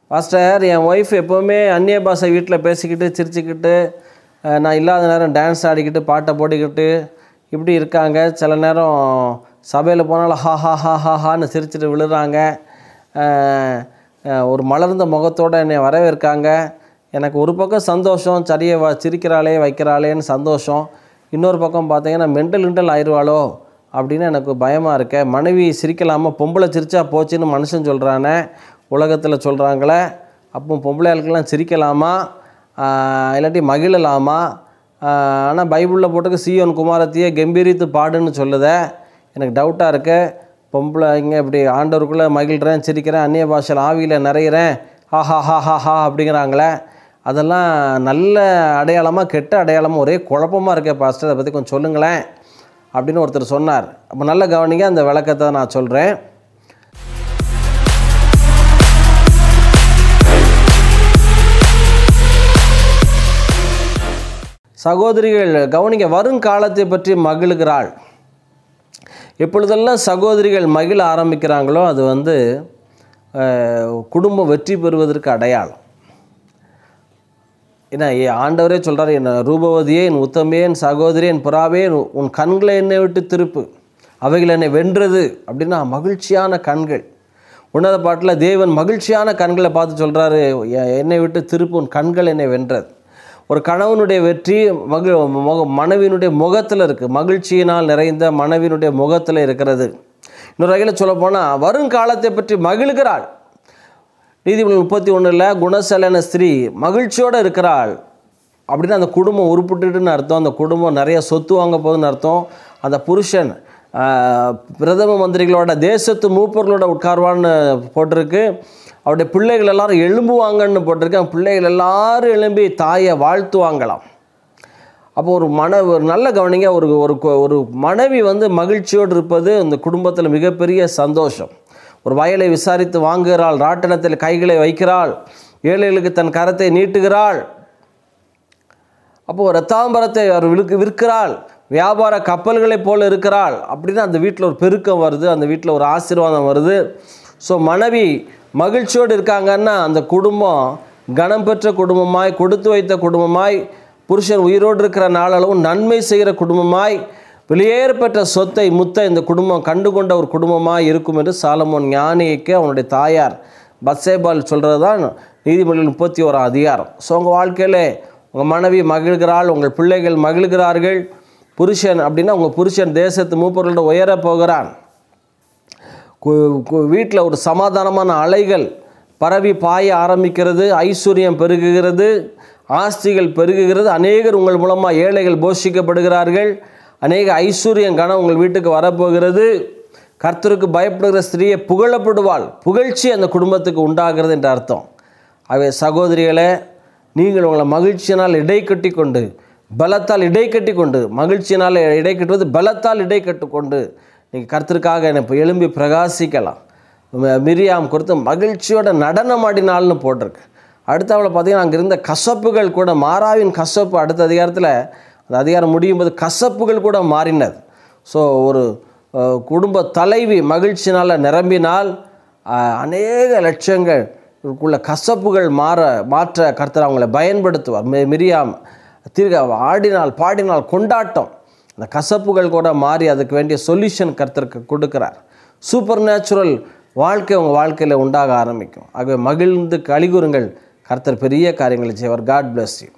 pastor என் wife எப்போவுமே அந்நிய பாஷை வீட்டில் பேசிக்கிட்டு சிரிச்சுக்கிட்டு அஹ், நான் இல்லாத நேரம் டான்ஸ் ஆடிக்கிட்டு பாட்டை போட்டுக்கிட்டு இப்படி இருக்காங்க சில நேரம் சபையில் போனாலும் ஹா ஹா ஹா ஹா ஹான்னு சிரிச்சிட்டு விழுறாங்க அஹ், அஹ், ஒரு மலர்ந்த முகத்தோடு என்னை வரவேற்காங்க எனக்கு ஒரு பக்கம் சந்தோஷம் சரியை வ சிரிக்கிறாளே வைக்கிறாளேன்னு சந்தோஷம் இன்னொரு பக்கம் பார்த்தீங்கன்னா மெண்டல் இன்டல் ஆயிடுவாளோ அப்படின்னு எனக்கு பயமாக இருக்க மனைவி சிரிக்கலாமா பொம்பளை சிரிச்சா போச்சுன்னு மனுஷன் சொல்கிறானே உலகத்தில் சொல்கிறாங்களே அப்போ பொம்பளை ஆளுக்கெல்லாம் சிரிக்கலாமா ஆஹ் இல்லாட்டி மகிழலாமா ஆனால் பைபிளில் போட்டுக்கு சீயோன் குமாரத்தையே கம்பீரித்து பாடுன்னு சொல்லுதே எனக்கு டவுட்டாக இருக்கு பொம்பளை இங்கே இப்படி ஆண்டவருக்குள்ளே மகிழ்கிறேன் சிரிக்கிறேன் அந்நிய பாஷையில் ஆவியில் நிறையிறேன் ஹா ஹா ஹா ஹா ஹா அப்படிங்கிறாங்களே அதெல்லாம் நல்ல அடையாளமா கெட்ட அடையாளமா ஒரே குழப்பமாக இருக்கே பாஸ்டர் அதை பற்றி கொஞ்சம் சொல்லுங்களேன் அப்படின்னு ஒருத்தர் சொன்னார் அப்போ நல்ல கவனிங்க அந்த விளக்கத்தை நான் சொல்கிறேன் சகோதரிகள் கவனிங்க வருங்காலத்தை பற்றி மகிழுகிறாள் எப்பொழுதெல்லாம் சகோதரிகள் மகிழ ஆரம்பிக்கிறாங்களோ அது வந்து அஹ், குடும்பம் வெற்றி பெறுவதற்கு அடையாளம் ஏன்னா ஏ ஆண்டவரே சொல்கிறார் என் ரூபவதியே என் உத்தமே என் சகோதரி என் புறாவே உன் உன் கண்களை என்னை விட்டு திருப்பு அவைகள் என்னை வென்றது அப்படின்னா மகிழ்ச்சியான கண்கள் உன்னத பாட்டில் தேவன் மகிழ்ச்சியான கண்களை பார்த்து சொல்கிறாரு என்னை விட்டு திருப்பு உன் கண்கள் என்னை வென்றது ஒரு கணவனுடைய வெற்றி மகி முக மனைவியினுடைய முகத்தில் இருக்குது மகிழ்ச்சியினால் நிறைந்த மனைவியினுடைய முகத்தில் இருக்கிறது இன்னொரு வகையில் சொல்லப்போனால் வருங்காலத்தை பற்றி மகிழ்கிறாள் நீதிமன்றம் முப்பத்தி ஒன்றில் குணசலன ஸ்திரீ மகிழ்ச்சியோடு இருக்கிறாள் அப்படின்னு அந்த குடும்பம் உருப்பிட்டுன்னு அர்த்தம் அந்த குடும்பம் நிறைய சொத்து வாங்க போகுதுன்னு அர்த்தம் அந்த புருஷன் ஆஹ், பிரதம மந்திரிகளோட தேசத்து மூப்பர்களோட உட்கார்வான்னு போட்டிருக்கு அவருடைய பிள்ளைகள் எல்லாரும் எழும்புவாங்கன்னு போட்டிருக்கு அந்த பிள்ளைகள் எல்லாரும் எழும்பி தாயை வாழ்த்துவாங்களாம் அப்போ ஒரு மன ஒரு நல்ல கவனிங்க ஒரு ஒரு கொ- ஒரு மனைவி வந்து மகிழ்ச்சியோடு இருப்பது அந்த குடும்பத்தில் மிகப்பெரிய சந்தோஷம் ஒரு வயலை விசாரித்து வாங்குகிறாள் ராட்டினத்தில் கைகளை வைக்கிறாள் ஏழைகளுக்கு தன் கரத்தை நீட்டுகிறாள் அப்போது ரத்தாம்பரத்தை அவர் விழுக்கு விற்கிறாள் வியாபார கப்பல்களைப் போல இருக்கிறாள் அப்படின்னு அந்த வீட்டில் ஒரு பெருக்கம் வருது அந்த வீட்டில் ஒரு ஆசீர்வாதம் வருது ஸோ மனைவி மகிழ்ச்சியோடு இருக்காங்கன்னா அந்த குடும்பம் கனம் பெற்ற குடும்பமாய் கொடுத்து வைத்த குடும்பமாய் புருஷன் உயிரோடு இருக்கிற நாளளவும் நன்மை செய்கிற குடும்பமாய் வெளியேறப்பெற்ற சொத்தை முத்தை இந்த குடும்பம் கண்டுகொண்ட ஒரு குடும்பமாய் இருக்கும் என்று சாலமோன் ஞானிக்கு அவனுடைய தாயார் பத்சேபால் சொல்கிறது தான் நீதிமொழிகள் முப்பத்தி ஓராம் அதிகாரம் ஸோ உங்கள் வாழ்க்கையில் உங்கள் மனைவி மகிழ்கிறாள் உங்கள் பிள்ளைகள் மகிழ்கிறார்கள் புருஷன் அப்படின்னா உங்கள் புருஷன் தேசத்து மூப்பர்களோட உயர போகிறான் வீட்டில் ஒரு சமாதானமான அலைகள் பரவி பாய ஆரம்பிக்கிறது ஐஸ்வர்யம் பெருகுகிறது ஆஸ்திகள் பெருகுகிறது அநேகர் உங்கள் மூலமாக ஏழைகள் போஷிக்கப்படுகிறார்கள் அநேக ஐஸ்வர்யம் கணம் உங்கள் வீட்டுக்கு வரப்போகிறது கர்த்தருக்கு பயப்படுகிற ஸ்திரீயை புகழப்படுவாள் புகழ்ச்சி அந்த குடும்பத்துக்கு உண்டாகிறது என்ற அர்த்தம் அவை சகோதரிகளே நீங்கள் உங்களை மகிழ்ச்சியினால் இடை கட்டி கொண்டு பலத்தால் இடை கட்டி கொண்டு மகிழ்ச்சியினால் இடை கட்டுவது பலத்தால் இடை கட்டு கொண்டு நீங்கள் கர்த்தருக்காக என்னை இப்போ எழும்பி பிரகாசிக்கலாம் ம- மிரியாம் கொடுத்து மகிழ்ச்சியோட நடனமாடினாள்னு போட்டிருக்கு அடுத்த அவளை பார்த்தீங்கன்னா அங்கே இருந்த கசப்புகள் கூட மாறாவின் கசப்பு அடுத்த அதிகாரத்தில் அந்த அதிகாரம் முடியும் போது கசப்புகள் கூட மாறினது ஸோ ஒரு அஹ், குடும்ப தலைவி மகிழ்ச்சினால் நிரம்பினால் அஹ், அநேக லட்சங்கள் உள்ள கசப்புகள் மாற மாற்ற கர்த்தர் அவங்களை பயன்படுத்துவார் மி- மிரியாம் தீர்க்க ஆடினால் பாடினால் கொண்டாட்டம் அந்த கசப்புகள் கூட மாறி அதுக்கு வேண்டிய சொல்யூஷன் கர்த்தருக்கு கொடுக்கிறார் சூப்பர் நேச்சுரல் வாழ்க்கை உங்கள் வாழ்க்கையில் உண்டாக ஆரம்பிக்கும் ஆகவே மகிழ்ந்து கலிகுறுங்கள் கர்த்தர் பெரிய காரியங்களை செய்வார் காட் bless you